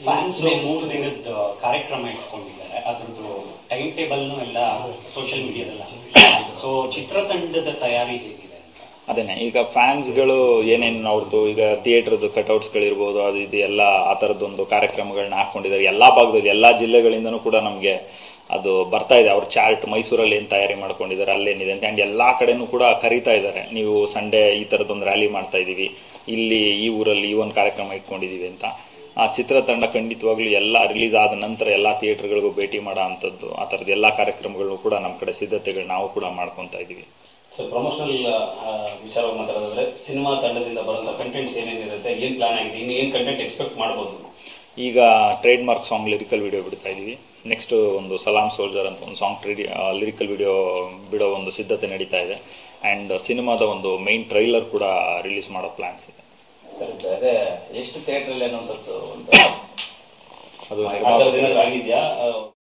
fans ಮೂರು ದಿನದ ಕಾರ್ಯಕ್ರಮ ಇಟ್ಕೊಂಡಿದ್ದಾರೆ ಅದ್ರದ್ದು ಟೈಮ್ ಟೇಬಲ್ನು ಎಲ್ಲ ಸೋಷಿಯಲ್ ಮೀಡಿಯಾದಲ್ಲ ಸೊ ಚಿತ್ರತಂಡದ ತಯಾರಿ ಹೇಗಿದೆ ಅಂತ ಅದೇನೆ ಈಗ ಫ್ಯಾನ್ಸ್ಗಳು ಏನೇನು ಅವ್ರದ್ದು ಈಗ ಥಿಯೇಟರ್ದು ಕಟ್ಔಟ್ಸ್ಗಳಿರ್ಬೋದು ಅದು ಇದು ಎಲ್ಲ ಆ ಥರದ್ದೊಂದು ಕಾರ್ಯಕ್ರಮಗಳನ್ನ ಹಾಕೊಂಡಿದ್ದಾರೆ ಎಲ್ಲ ಭಾಗದಲ್ಲಿ ಎಲ್ಲ ಜಿಲ್ಲೆಗಳಿಂದನೂ ಕೂಡ ನಮಗೆ ಅದು ಬರ್ತಾ ಇದೆ ಅವ್ರ ಚಾರ್ಟ್ ಮೈಸೂರಲ್ಲಿ ಏನು ತಯಾರಿ ಮಾಡ್ಕೊಂಡಿದ್ದಾರೆ ಅಲ್ಲೇನಿದೆ ಅಂತ ಆ್ಯಂಡ್ ಎಲ್ಲ ಕಡೆನೂ ಕೂಡ ಕರೀತಾ ಇದ್ದಾರೆ ನೀವು ಸಂಡೇ ಈ ಥರದ್ದೊಂದು ರ್ಯಾಲಿ ಮಾಡ್ತಾ ಇದ್ದೀವಿ ಇಲ್ಲಿ ಈ ಊರಲ್ಲಿ ಈ ಒಂದು ಕಾರ್ಯಕ್ರಮ ಇಟ್ಕೊಂಡಿದ್ದೀವಿ ಅಂತ ಆ ಚಿತ್ರತಂಡ ಖಂಡಿತವಾಗ್ಲೂ ಎಲ್ಲ ರಿಲೀಸ್ ಆದ ನಂತರ ಎಲ್ಲ ಥಿಯೇಟರ್ಗಳಿಗೂ ಭೇಟಿ ಮಾಡೋ ಅಂಥದ್ದು ಆ ಥರದ್ದು ಎಲ್ಲ ಕಾರ್ಯಕ್ರಮಗಳು ಕೂಡ ನಮ್ಮ ಕಡೆ ಸಿದ್ಧತೆಗಳು ನಾವು ಕೂಡ ಮಾಡ್ಕೊತಾ ಇದ್ದೀವಿ ಸೊ ಪ್ರಮೋಷನಲ್ ವಿಚಾರವಾಗಿ ಮಾತಾಡೋದಾದ್ರೆ ಸಿನಿಮಾ ತಂಡದಿಂದ ಬರುವಂತ ಕಂಟೆಂಟ್ಸ್ ಏನೇನಿರುತ್ತೆ ಏನ್ ಪ್ಲಾನ್ ಆಗಿದೆ ಇನ್ನು ಏನ್ ಕಂಟೆಂಟ್ ಎಕ್ಸ್ಪೆಕ್ಟ್ ಮಾಡ್ಬೋದು ಈಗ trademark song lyrical video ಬಿಡ್ತಾ ಇದ್ದೀವಿ ನೆಕ್ಸ್ಟ್ ಒಂದು ಸಲಾಂ ಸೋಲ್ಜರ್ ಅಂತ ಒಂದು ಸಾಂಗ್ ಟ್ರೇಡಿ ಲಿರಿಕಲ್ ವಿಡಿಯೋ ಬಿಡೋ ಒಂದು ಸಿದ್ಧತೆ ನಡೀತಾ ಇದೆ ಆ್ಯಂಡ್ ಸಿನಿಮಾದ ಒಂದು ಮೈನ್ ಟ್ರೈಲರ್ ಕೂಡ ರಿಲೀಸ್ ಮಾಡೋ ಪ್ಲಾನ್ಸ್ ಇದೆ ಅದೇ ಎಷ್ಟು ಥಿಯೇಟರ್ ಅನ್ನೋಂಥದ್ದು ಒಂದು ಅದು ಆ ಥರದ್ದು ಏನಾದ್ರು ಆಗಿದ್ಯಾ ಆ,